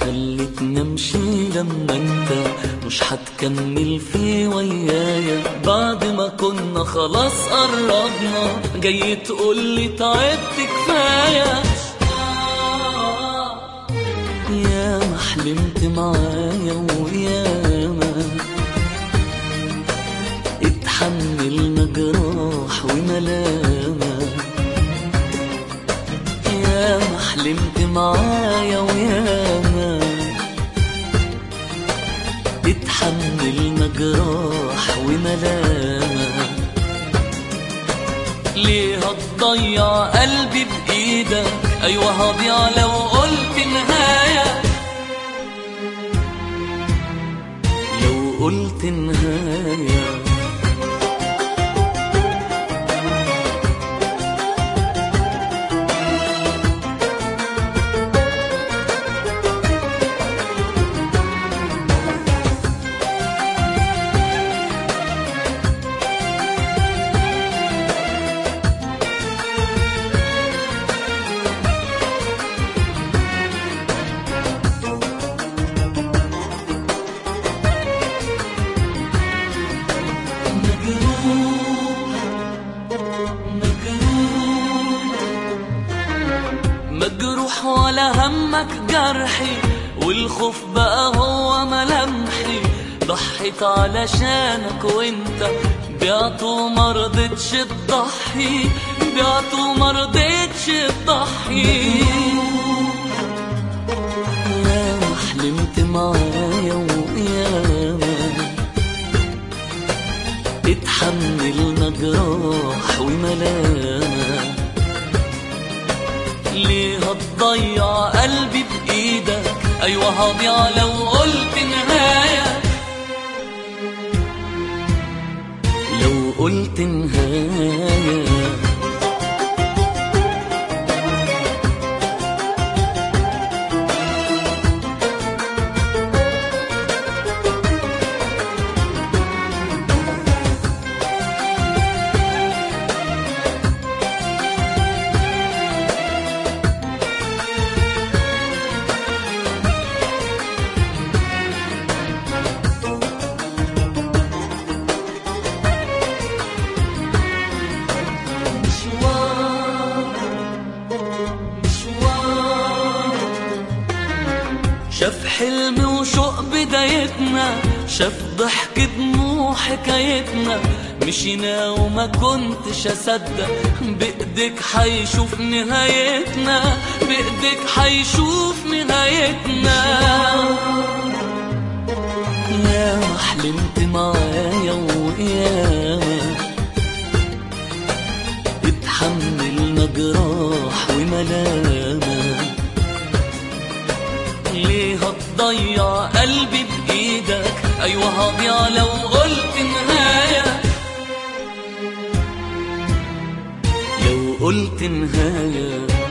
خلتني امشي لما انت مش هتكمل في ويايا بعد ما كنا خلاص قربنا جاي تقولي تعبت كفايه يا ما حلمت معايا وياما اتحملنا جراح وملامة يا ما حلمت معايا وياما اتحملنا جراح وملامة ليه هتضيع قلبي بإيدك أيوة هضيع لو قلت نهاية لو قلت نهاية مجروح ولا همك جرحي والخوف بقى هو ملامحي ضحيت علشانك وانت بعت ومرضتش تضحي بعت ومرضتش تضحي يا ما حلمت معايا وياما اتحملنا جراح وملامة ليه هتضيع قلبي بإيدك أيوة هضيع لو قلت نهاية لو قلت نهاية شاف حلم وشوق بدايتنا شاف ضحك دموع حكايتنا مشينا وما كنتش اصدق بايدك حيشوف نهايتنا بايدك حيشوف نهايتنا يا ما حلمت معايا وياما اتحملنا جراح وملامة ليه هتضيع قلبي بإيدك أيوة هضيع لو قلت نهاية لو قلت نهاية